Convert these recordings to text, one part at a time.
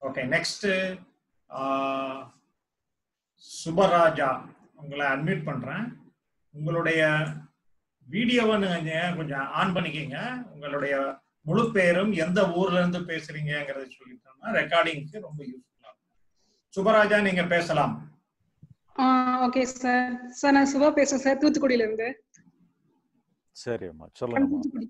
Okay next சுபராஜா உங்களை admit பண்றேன் உங்களுடைய வீடியோவை நீங்க கொஞ்சம் ஆன் பண்ணிக்கிங்க உங்களுடைய முழு பேரும் எந்த ஊர்ல இருந்து பேசுறீங்கிறத சொல்லிட்டோம்னா ரெக்கார்டிங்க்கு ரொம்ப யூஸ்ஃபுல்லா இருக்கும் சுபராஜா நீங்க பேசலாம் ஓகே சார் சார் நான் சுபா பேசுறேன் சார் தூத்துக்குடியில இருந்து சரி அம்மா சொல்லுங்கம்மா தூத்துக்குடி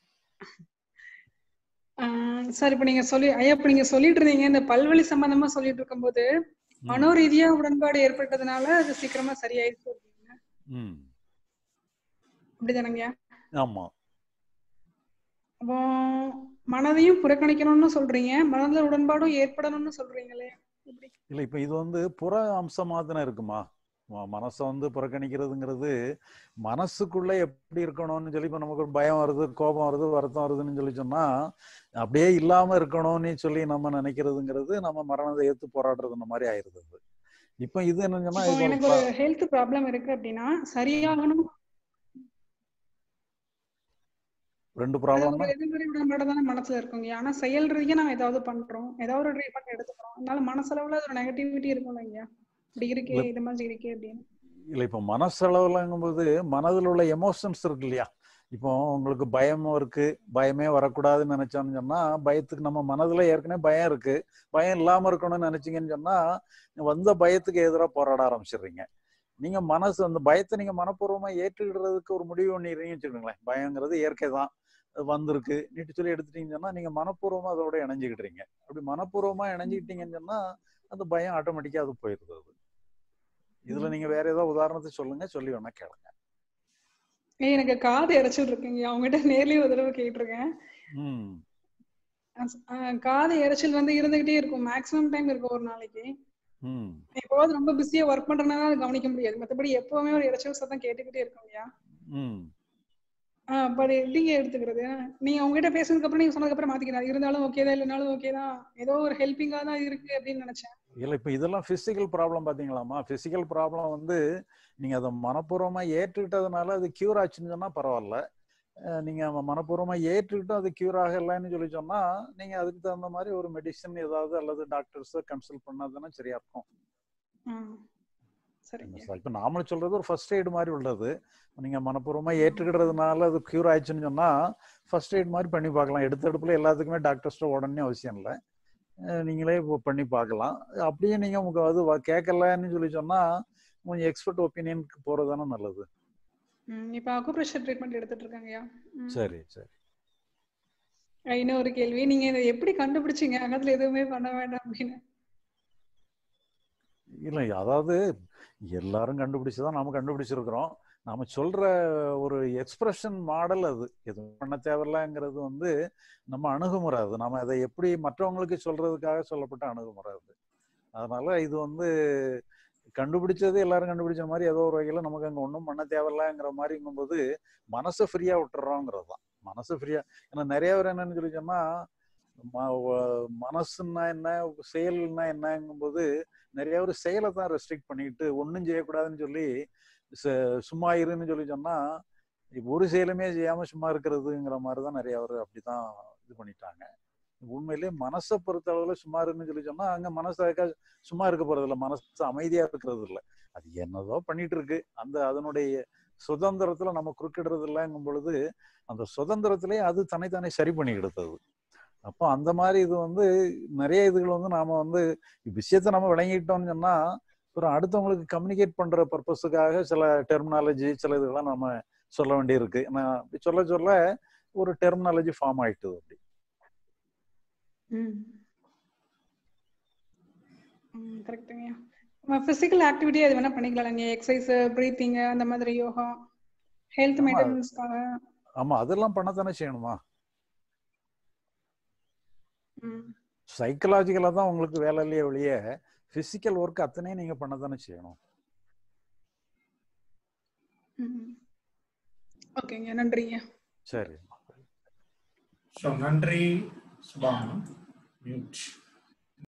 சார் இப்ப நீங்க சொல்லி ஐயா இப்ப நீங்க சொல்லிட்டு இருந்தீங்க இந்த பல்வழி சம்பந்தமா சொல்லிட்டு இருக்கும்போது ம், மனோரீதியா உடன்பாடு ஏற்பட்டதுனால அது சீக்கிரமா சரியாயிடுச்சு அப்படின்னு ம் அப்படிதானங்கய்யா ஆமா அப்போ மனதையும் புறக்கணிக்கணும்னு சொல்றீங்க மனதுல உடன்பாடும் ஏற்படணும்னு சொல்றீங்களே எப்படி இல்ல இப்ப இது வந்து புற அம்சமா தானே இருக்குமா ம- மனசை வந்து புறக்கணிக்கிறதுங்கிறது மனசுக்குள்ள எப்படி இருக்கணும்னு சொல்லி இப்ப நமக்கு ஒரு பயம் வருது கோபம் வருது வருத்தம் வருதுன்னு சொல்லி சொன்னா அப்படியே இல்லாம இருக்கணும்னு சொல்லி நம்ம நினைக்கிறதுங்கிறது நம்ம மரணத்தை ஏத்து போராடுறது இந்த மாதிரி ஆயிருது அது. இப்ப இது என்னன்னா இப்போ இது ஒரு எனக்கு ஒரு ஹெல்த் ப்ராப்ளம் இருக்கு அப்படின்னா சரியாகணும் ரெண்டு அது ப்ராப்ளம்னா ஒரு எதிர்மறை உடன்பாடு தானே மனசுல இருக்குங்க ஆனா செயல் ரீதியா நம்ம ஏதாவது பண்றோம் ஏதாவது ஒரு ட்ரீட்மெண்ட் எடுத்துக்கிறோம் அதனால மனசளவுல அது ஒரு நெகட்டிவிட்டி இருக்கும் இல்லைங்க இப்படி இருக்கே இல்ல. இது மாதிரி இருக்கே அப்படின்னு இல்ல இப்ப மனசளவுலங்கும்போது மனதில் உள்ள எமோஷன்ஸ் இருக்கு இல்லையா இப்போ உங்களுக்கு பயமும் இருக்கு பயமே வரக்கூடாதுன்னு நினைச்சோம்னு சொன்னா பயத்துக்கு நம்ம மனதுல ஏற்கனவே பயம் இருக்கு பயம் இல்லாம இருக்கணும்னு நினைச்சீங்கன்னு சொன்னா வந்த பயத்துக்கு எதிராக போராட ஆரம்பிச்சிடுறீங்க நீங்க மனசு அந்த பயத்தை நீங்க மனப்பூர்வமா ஏற்றுக்கிடுறதுக்கு ஒரு முடிவு பண்ணிடுறீங்கன்னு வச்சுக்கோங்களேன் பயங்கிறது இயற்கை தான் அது வந்திருக்கு நீட்டு சொல்லி எடுத்துட்டீங்கன்னு சொன்னா நீங்க மனப்பூர்வமா அதோட இணைஞ்சுக்கிடுறீங்க அப்படி மனப்பூர்வமா இணைஞ்சுக்கிட்டீங்கன்னு சொன்னா அந்த பயம் ஆட்டோமேட்டிக்கா அது போயிருது அது இதுல நீங்க வேற ஏதாவது உதாரணத்தை சொல்லுங்க சொல்லி வேணா கேளுங்க ஏய், எனக்கு காது இறைச்சல் இருக்குங்க அவங்ககிட்ட நேர்லயே ஒரு தடவை கேட்டிருக்கேன் ம் அஹ் அஹ் காது இறைச்சல் வந்து இருந்துகிட்டே இருக்கும் மேக்ஸிமம் டைம் இருக்கும் ஒரு நாளைக்கு ம் எப்போவாது ரொம்ப பிஸியா ஒர்க் பண்றதுனால அதை கவனிக்க முடியாது மத்தபடி எப்பவுமே ஒரு இறைச்சல் சத்தம் கேட்டுக்கிட்டே இருக்கும் இல்லையா ம் ஆஹ் அப்ப அது எப்படிங்க எடுத்துக்கிறது நீங்க உங்ககிட்ட பேசுனதுக்கு அப்புறம் நீங்க சொன்னதுக்கு அப்புறம் மாத்திக்கிறாரு இருந்தாலும் ஓகே தான் இல்லைனாலும் ஓகே தான் ஏதோ ஒரு ஹெல்பிங்கா தான் இருக்கு அப்படின்னு நினைச்சேன் இல்ல இப்ப இதெல்லாம் பிசிக்கல் ப்ராப்ளம் பாத்தீங்களாமா பிசிக்கல் ப்ராப்ளம் வந்து நீங்க அதை மனப்பூர்வமா ஏற்றுக்கிட்டதுனால அது கியூர் ஆச்சுன்னு சொன்னா பரவாயில்ல அஹ் நீங்க மனப்பூர்வமா ஏற்றுக்கிட்டும் அது கியூர் ஆகலைன்னு சொல்லி சொன்னா நீங்க அதுக்கு தகுந்த மாதிரி ஒரு மெடிசன் ஏதாவது அல்லது டாக்டர்ஸை கன்சல்ட் பண்ணாதானே சரியா இருக்கும் ஆஹ் சரிங்க இப்ப நாம சொல்றது ஒரு ஃபர்ஸ்ட் எய்டு மாதிரி உள்ளது நீங்க மனப்பூர்வமா ஏற்றுக்கிடுறதுனால அது கியூர் ஆயிடுச்சுன்னு சொன்னா ஃபர்ஸ்ட் எய்ட் மாதிரி பண்ணி பார்க்கலாம் எடுத்த எடுப்புல எல்லாத்துக்குமே டாக்டர்ஸ்ட உடனே அவசியம் இல்லை அஹ் நீங்களே இப்போ பண்ணி பார்க்கலாம் அப்படியே நீங்க உங்க அது வ- கேட்கலன்னு சொல்லி சொன்னா கொஞ்சம் எக்ஸ்பர்ட் ஒப்பீனியனுக்கு போறதுதானே நல்லது ம், இப்ப அக்குப்ரெஷர் ட்ரீட்மெண்ட் எடுத்துட்டு இருக்காங்கய்யா ம். சரி சரி அஹ் இன்னொரு கேள்வி நீங்க இதை எப்படி கண்டுபிடிச்சீங்க அகத்துல எதுவுமே பண்ண வேண்டாம் அப்படின்னு இல்லை அதாவது எல்லாரும் கண்டுபிடிச்சுதான் நாம கண்டுபிடிச்சிருக்கிறோம் நாம சொல்ற ஒரு எக்ஸ்பிரஷன் மாடல் அது எதுவும் பண்ண தேவையில்லைங்கிறது வந்து நம்ம அணுகுமுறை அது நம்ம அதை எப்படி மற்றவங்களுக்கு சொல்றதுக்காக சொல்லப்பட்ட அணுகுமுறை அது அதனால இது வந்து கண்டுபிடிச்சது எல்லாரும் கண்டுபிடிச்ச மாதிரி ஏதோ ஒரு வகையில நமக்கு அங்க ஒன்றும் பண்ண தேவையில்லைங்கிற மாதிரிங்கும்போது மனசை ஃப்ரீயா விட்டுறோங்கிறது தான் மனசு ஃப்ரீயா ஏன்னா நிறைய பேர் என்னன்னு சொல்லி சொன்னா ம- வ- மனசுன்னா என்ன செயல்னா என்னங்கும்போது நிறைய பேர் செயலை தான் ரெஸ்ட்ரிக்ட் பண்ணிக்கிட்டு ஒன்றும் செய்யக்கூடாதுன்னு சொல்லி ச- சும்மா இருன்னு சொல்லி சொன்னா இப்ப ஒரு செயலுமே செய்யாம சும்மா இருக்கிறதுங்கிற மாதிரி தான் நிறைய பேர் அப்படிதான் இது பண்ணிட்டாங்க உண்மையிலேயே மனசை பொறுத்த அளவுல சும்மா இருன்னு சொல்லி சொன்னா அங்க மனசு அதுக்காக சும்மா இருக்க போறது இல்ல மனசு அமைதியா இருக்கிறது இல்ல அது என்னதோ பண்ணிட்டு இருக்கு அந்த அதனுடைய சுதந்திரத்துல நம்ம குறுக்கிடுறது இல்லைங்கும் பொழுது அந்த சுதந்திரத்திலே அது தன்னைத்தானே சரி பண்ணிக்கிடுத்தது அப்போ அந்த மாதிரி இது வந்து நிறைய இதுகள் வந்து நாம வந்து விஷயத்தை நம்ம விளங்கிட்டோம்னு சொன்னா அப்புறம் அடுத்தவங்களுக்கு கம்யூனிகேட் பண்ற பர்பஸுக்காக சில டெர்மினாலஜி சில இதெல்லாம் நம்ம சொல்ல வேண்டியிருக்கு நான் அப்படி சொல்ல சொல்ல ஒரு டெர்மினாலஜி ஃபார்ம் ஆயிட்டுது அப்படி ம் ம் கரெக்டுங்க பிசிக்கல் ஆக்டிவிட்டி அது வேணா பண்ணிக்கலாம் நீங்க எக்ஸசைஸ் பிரீத்திங் அந்த மாதிரி யோகா ஹெல்த் ஆமா. மெயின்டெனன்ஸ்க்காக ஆமா அதெல்லாம் பண்ணத்தானே செய்யணுமா ம் சைக்கலாஜிக்கலா தான் உங்களுக்கு வேலை இல்லையே ஒழிய பிசிக்கல் ஒர்க் அத்தனையும் நீங்க பண்ணத்தானே செய்யணும் ம் ஓகேங்க நன்றிங்க சரி ஸோ நன்றி சுபா மியூட்